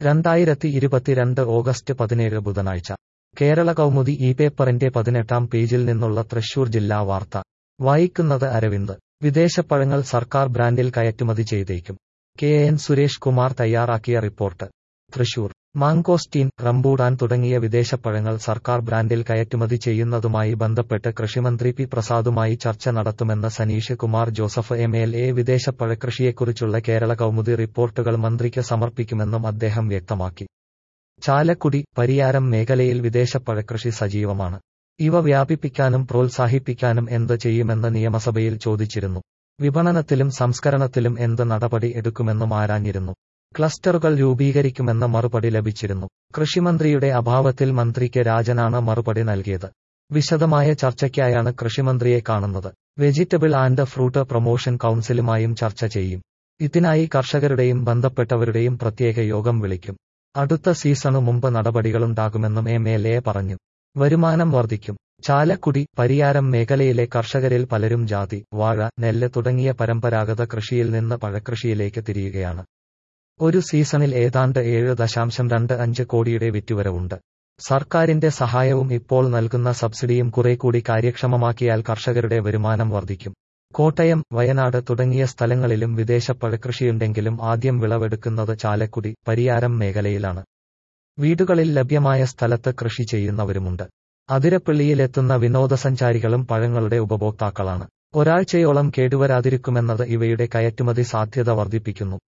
രണ്ടായിരത്തി ഇരുപത്തിരണ്ട് ഓഗസ്റ്റ് പതിനേഴ് ബുധനാഴ്ച കേരള കൗമുദി ഈ പേപ്പറിന്റെ പതിനെട്ടാം പേജിൽ നിന്നുള്ള തൃശൂർ ജില്ലാ വാർത്ത വായിക്കുന്നത് അരവിന്ദ് വിദേശപ്പഴങ്ങൾ സർക്കാർ ബ്രാൻഡിൽ കയറ്റുമതി ചെയ്തേക്കും കെ എൻ സുരേഷ് കുമാർ തയ്യാറാക്കിയ റിപ്പോർട്ട് തൃശൂർ മാങ്കോസ്റ്റീൻ റംബൂടാൻ തുടങ്ങിയ വിദേശപ്പഴങ്ങൾ സർക്കാർ ബ്രാൻഡിൽ കയറ്റുമതി ചെയ്യുന്നതുമായി ബന്ധപ്പെട്ട് കൃഷിമന്ത്രി പി പ്രസാദുമായി ചർച്ച നടത്തുമെന്ന് Sanish Kumar Joseph M L A വിദേശപ്പഴക്കൃഷിയെക്കുറിച്ചുള്ള കേരള കൗമുദി റിപ്പോർട്ടുകൾ മന്ത്രിക്ക് സമർപ്പിക്കുമെന്നും അദ്ദേഹം വ്യക്തമാക്കി ചാലക്കുടി പരിയാരം മേഖലയിൽ വിദേശപ്പഴക്കൃഷി സജീവമാണ് ഇവ വ്യാപിപ്പിക്കാനും പ്രോത്സാഹിപ്പിക്കാനും എന്ത് ചെയ്യുമെന്ന് നിയമസഭയിൽ ചോദിച്ചിരുന്നു വിപണനത്തിലും സംസ്കരണത്തിലും എന്ത് നടപടി എടുക്കുമെന്നും ആരാഞ്ഞിരുന്നു ക്ലസ്റ്ററുകൾ രൂപീകരിക്കുമെന്ന മറുപടി ലഭിച്ചിരുന്നു കൃഷിമന്ത്രിയുടെ അഭാവത്തിൽ മന്ത്രി കെ രാജനാണ് മറുപടി നൽകിയത് വിശദമായ ചർച്ചയ്ക്കായാണ് കൃഷിമന്ത്രിയെ കാണുന്നത് വെജിറ്റബിൾ ആൻഡ് ഫ്രൂട്ട് പ്രൊമോഷൻ കൌൺസിലുമായും ചർച്ച ചെയ്യും ഇതിനായി കർഷകരുടെയും ബന്ധപ്പെട്ടവരുടെയും പ്രത്യേക യോഗം വിളിക്കും അടുത്ത സീസണു മുമ്പ് നടപടികളുണ്ടാകുമെന്നും എം എൽ എ പറഞ്ഞു വരുമാനം വർദ്ധിക്കും ചാലക്കുടി പരിയാരം മേഖലയിലെ കർഷകരിൽ പലരും ജാതി വാഴ നെല്ല് തുടങ്ങിയ പരമ്പരാഗത കൃഷിയിൽ നിന്ന് പഴക്കൃഷിയിലേക്ക് തിരിയുകയാണ് ഒരു സീസണിൽ ഏതാണ്ട് ഏഴ് ദശാംശം രണ്ട് അഞ്ച് കോടിയുടെ വിറ്റുവരവുണ്ട് സർക്കാരിന്റെ സഹായവും ഇപ്പോൾ നൽകുന്ന സബ്സിഡിയും കുറെ കൂടി കാര്യക്ഷമമാക്കിയാൽ കർഷകരുടെ വരുമാനം വർദ്ധിക്കും കോട്ടയം വയനാട് തുടങ്ങിയ സ്ഥലങ്ങളിലും വിദേശ പഴക്കൃഷിയുണ്ടെങ്കിലും ആദ്യം വിളവെടുക്കുന്നത് ചാലക്കുടി പരിയാരം മേഖലയിലാണ് വീടുകളിൽ ലഭ്യമായ സ്ഥലത്ത് കൃഷി ചെയ്യുന്നവരുമുണ്ട് അതിരപ്പള്ളിയിലെത്തുന്ന വിനോദസഞ്ചാരികളും പഴങ്ങളുടെ ഉപഭോക്താക്കളാണ് ഒരാഴ്ചയോളം കേടുവരാതിരിക്കുമെന്നത് ഇവയുടെ കയറ്റുമതി സാധ്യത വർദ്ധിപ്പിക്കുന്നു